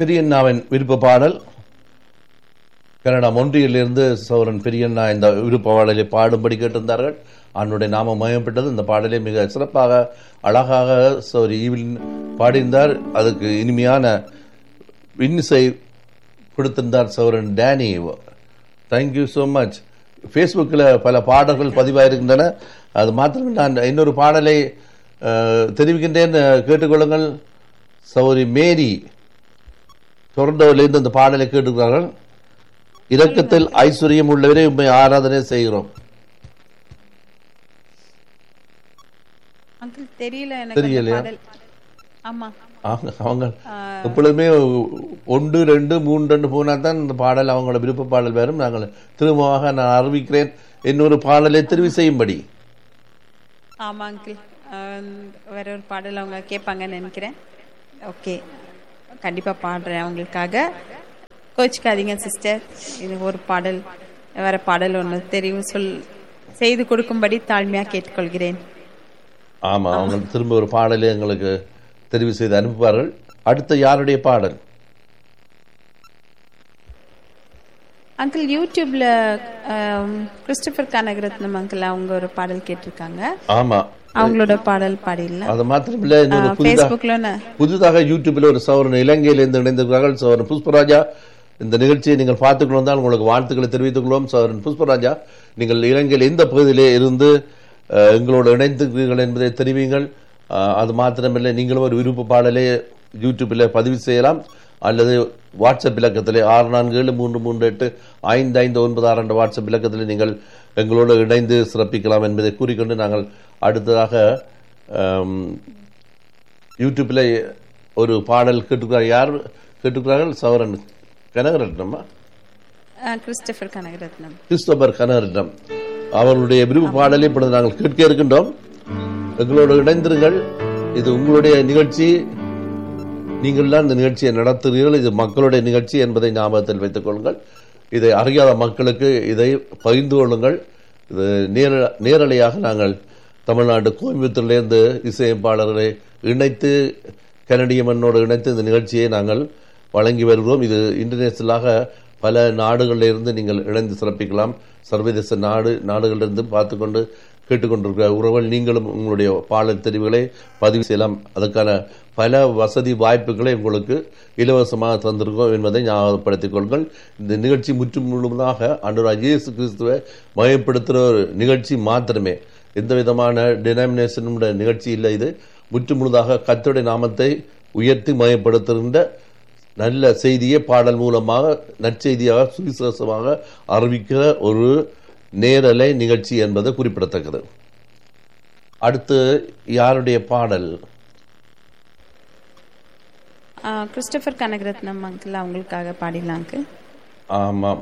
பெரியண்ணாவின் விருப்ப பாடல் கனடா மொன்றியிலிருந்து சௌரன் பெரியண்ணா இந்த விருப்ப பாடலை பாடும்படி கேட்டிருந்தார்கள் அவனுடைய நாமம் மயப்பட்டது இந்த பாடலை மிக சிறப்பாக அழகாக சௌரி ஈவில் பாடியிருந்தார் அதுக்கு இனிமையான இன்னிசை கொடுத்திருந்தார் Sauran Danny thank you so much ஃபேஸ்புக்கில் பல பாடல்கள் பதிவாயிருக்கின்றன அது மாத்திரம் நான் இன்னொரு பாடலை அஹ், தெரிவிக்கின்றேன் அஹ், கேட்டுக்கொள்ளுங்கள் சௌரி மேரி டொரண்டோவிலிருந்து அந்த பாடலை கேட்டுக்கிறார்கள் இரக்கத்தில் ஐஸ்வர்யம் உள்ளவரை உண்மை ஆராதனை செய்கிறோம் அங்கிள் தெரியல எனக்கு அந்த தெரியலையா? பாடல் ஆமா அவங்க அவங்க எப்பொழுதுமே ஒன்று ரெண்டு மூணு ரெண்டு போனா தான் இந்த பாடல் அவங்களோட விருப்ப பாடல் வரும் நாங்கள் திரும்பமாக நான் அறிவிக்கிறேன் இன்னொரு பாடலை தெரிவு செய்யும்படி ஆமா அங்கிள் வேற ஒரு பாடல் அவங்க கேட்பாங்கன்னு நினைக்கிறேன் ஓகே கண்டிப்பா பாடுறேன் அவங்களுக்காக கோச்சிக்காதீங்க சிஸ்டர் இது ஒரு பாடல் வேற பாடல் ஒன்று தெரிவு சொல் செய்து கொடுக்கும்படி தாழ்மையா கேட்டுக்கொள்கிறேன் ஆமா அவங்க திரும்ப ஒரு பாடலை எங்களுக்கு தெரிவு செய்து அனுப்புவார்கள் அடுத்த யாருடைய பாடல் அங்கிள் யூடியூப்ல ஆம், கிறிஸ்டபர் கனகரத்னம் அங்கிள் அவங்க ஒரு பாடல் கேட்டிருக்காங்க ஆமா அவங்களோட பாடல் பாடிடலாம் அது மாத்திரமில்ல இன்னொரு புதிதாக ஃபேஸ்புக்ல புதிதாக யூடியூப்ல ஒரு சவரன் இலங்கையிலிருந்து இணைந்திருக்கிறார்கள் சவரன் புஷ்பராஜா இந்த நிகழ்ச்சியை நீங்கள் பார்த்துக் கொண்டால் உங்களுக்கு வாழ்த்துக்களை தெரிவித்துக் கொள்வோம் சவரன் புஷ்பராஜா நீங்கள் இலங்கையில் எந்த பகுதியிலே இருந்து அஹ், எங்களோடு இணைந்திருக்கிறீர்கள் என்பதை தெரிவிங்கள் அஹ், அது மாத்திரமில்லை நீங்களும் ஒரு விருப்ப பாடலை யூடியூப்பில் பதிவு செய்யலாம் அல்லது வாட்ஸ்அப் இலக்கத்திலே ஆறு நான்கு ஏழு மூன்று மூன்று எட்டு ஐந்து ஐந்து ஒன்பது ஆறு என்ற வாட்ஸ்அப் இலக்கத்தில் நீங்கள் எங்களோடு இணைந்து சிறப்பிக்கலாம் என்பதை கூறிக்கொண்டு நாங்கள் அடுத்ததாக அம், யூடியூப்ல ஒரு பாடல் கேட்டுக்கிறார் யார் கேட்டுக்கிறார்கள் சவரன் கனகரட்னமா ஆ, கிறிஸ்டபர் கனகரத்னம் கிறிஸ்தோபர் கனகரட்னம் அவர்களுடைய விருப்ப பாடலை இப்பொழுது நாங்கள் கேட்க இருக்கின்றோம் எங்களோடு இணைந்திருங்கள் இது உங்களுடைய நிகழ்ச்சி நீங்கள் தான் இந்த நிகழ்ச்சியை நடத்துகிறீர்கள் இது மக்களுடைய நிகழ்ச்சி என்பதை ஞாபகத்தில் வைத்துக் கொள்ளுங்கள் இதை அறியாத மக்களுக்கு இதை பகிர்ந்து கொள்ளுங்கள் இது நேர நேரலையாக நாங்கள் தமிழ்நாடு கோயம்புத்தூர்லேருந்து இசையமைப்பாளர்களை இணைத்து கனடிய மண்ணோடு இணைத்து இந்த நிகழ்ச்சியை நாங்கள் வழங்கி வருகிறோம் இது இன்டர்நேஷனலாக பல நாடுகளிலிருந்து நீங்கள் இணைந்து சிறப்பிக்கலாம் சர்வதேச நாடு நாடுகளிலிருந்து பார்த்துக்கொண்டு கேட்டுக்கொண்டிருக்கிற உறவுகள் நீங்களும் உங்களுடைய பாடல் தெரிவுகளை பதிவு செய்யலாம் அதுக்கான பல வசதி வாய்ப்புகளை உங்களுக்கு இலவசமாக தந்திருக்கோம் என்பதை ஞாபகப்படுத்திக் கொள்ளுங்கள் இந்த நிகழ்ச்சி முற்றும் முழுவதாக அன்றாட இயேசு கிறிஸ்துவை மயப்படுத்துகிற ஒரு நிகழ்ச்சி மாத்திரமே எந்த விதமான டினாமினேஷனும் நிகழ்ச்சி இல்லை இது முற்று முழுதாக கர்த்தருடைய நாமத்தை உயர்த்தி மயப்படுத்துகின்ற நல்ல செய்தியை பாடல் மூலமாக நற்செய்தியாக சுவிசேஷமாக அறிவிக்கிற ஒரு நேரலை நிகழ்ச்சி என்பது குறிப்பிடத்தக்கது அடுத்து யாருடைய பாடல் ஆ, கிறிஸ்டபர் கனகரத்னம் அங்கிள் அவங்களுக்காக பாடிடலாம் அங்கிள் ஆமாம்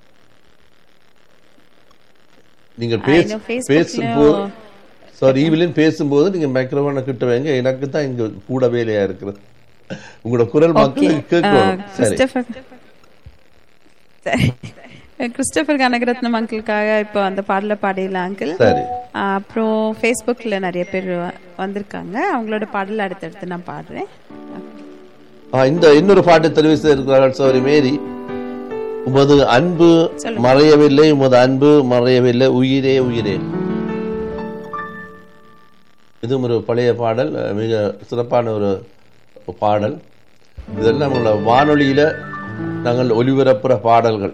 நீங்கள் ஆ, பேச இன்னும் Facebookலயும் பேசும்போது சாரி ஈவிலின் பேசும்போது நீங்க மைக்ரோஃபோனை கிட்ட வைங்க எனக்கு தான் இங்க கூட வேலையா இருக்கிறது உங்களோட குரல் மக்களுக்கு கேட்கணும் சரி கிறிஸ்டபர் சரி கிறிஸ்டபர் கனகரத்னம் அங்கிளுக்காக இப்போ அந்த பாடல பாடிடலாம் அங்கிள் சரி அப்புறம் ஃபேஸ்புக்கில் நிறைய பேர் வ- வந்திருக்காங்க அவங்களோட பாடல் அடுத்தடுத்து நான் பாடுறேன் ஆ, இந்த இன்னொரு பாட்டு தெரிவித்து இருக்கிறார்கள் சோரி மேரி உமது அன்பு சொல்லுங்க. மறையவில்லை உமது அன்பு மறையவில்லை உயிரே உயிரே இதுவும் ஒரு பழைய பாடல் அஹ், மிக சிறப்பான ஒரு பாடல் இதெல்லாம் நம்மளோட வானொலியில நாங்கள் ஒலிபரப்புற பாடல்கள்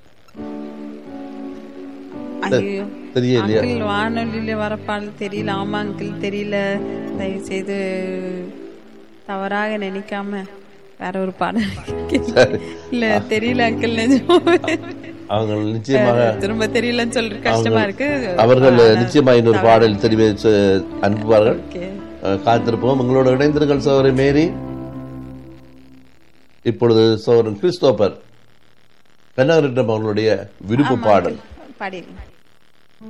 ஐயோ தெரியலையா அங்கிள் வானொலியில வர பாடல் தெரியல ஆமா அங்கிள் தெரியல தயவு செய்து தவறாக நினைக்காம வேற ஒரு பாடல் சரி இல்ல தெரியல அங்கிள் நிஜமாவே அவங்க நிச்சயமாக திரும்ப தெரியலன்னு சொல்றது கஷ்டமா இருக்கு அவர்கள் நிச்சயமாக இன்னொரு பாடல் தெரிவித்து அனுப்புவார்கள் ஓகே அஹ், காத்திருப்போம் உங்களோட இணைந்திருங்கள் சோதரி மேரி இப்பொழுது சோதரன் கிறிஸ்தோபர் பெண்ணாரிடம் அவர்களுடைய விருப்ப பாடல் பாடிடலாம்